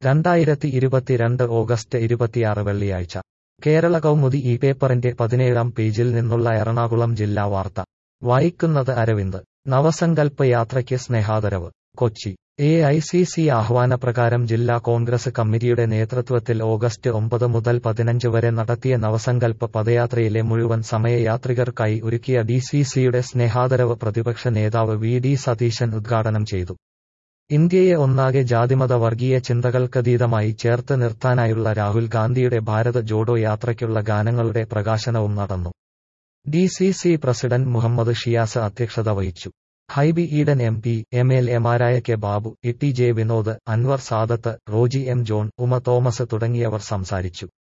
രണ്ടായിരത്തി ഇരുപത്തിരണ്ട് ഓഗസ്റ്റ് ഇരുപത്തിയാറ് വെള്ളിയാഴ്ച കേരള കൗമുദി ഈ പേപ്പറിന്റെ പതിനേഴാം പേജിൽ നിന്നുള്ള എറണാകുളം ജില്ലാ വാർത്ത വായിക്കുന്നത് അരവിന്ദ് നവസങ്കൽപ്പ യാത്രയ്ക്ക് സ്നേഹാദരവ് Kochi A I C C ആഹ്വാനപ്രകാരം ജില്ലാ കോൺഗ്രസ് കമ്മിറ്റിയുടെ നേതൃത്വത്തിൽ ഓഗസ്റ്റ് ഒമ്പത് മുതൽ പതിനഞ്ച് വരെ നടത്തിയ നവസങ്കൽപ്പ പദയാത്രയിലെ മുഴുവൻ സമയ യാത്രികർക്കായി ഒരുക്കിയ ഡി സി സിയുടെ സ്നേഹാദരവ് പ്രതിപക്ഷ നേതാവ് വി ഡി സതീശൻ ഉദ്ഘാടനം ചെയ്തു ഇന്ത്യയെ ഒന്നാകെ ജാതിമത വർഗീയ ചിന്തകൾക്കതീതമായി ചേർത്ത് നിർത്താനായുള്ള രാഹുൽ ഗാന്ധിയുടെ ഭാരത് ജോഡോ യാത്രയ്ക്കുള്ള ഗാനങ്ങളുടെ പ്രകാശനവും നടന്നു D C C president Muhammad Shiyas അധ്യക്ഷത വഹിച്ചു Hibi Eden M P M L എമാരായ കെ ബാബു ഇ T J Vinod Anwar Sadath Roji M John Uma Thomas തുടങ്ങിയവർ സംസാരിച്ചു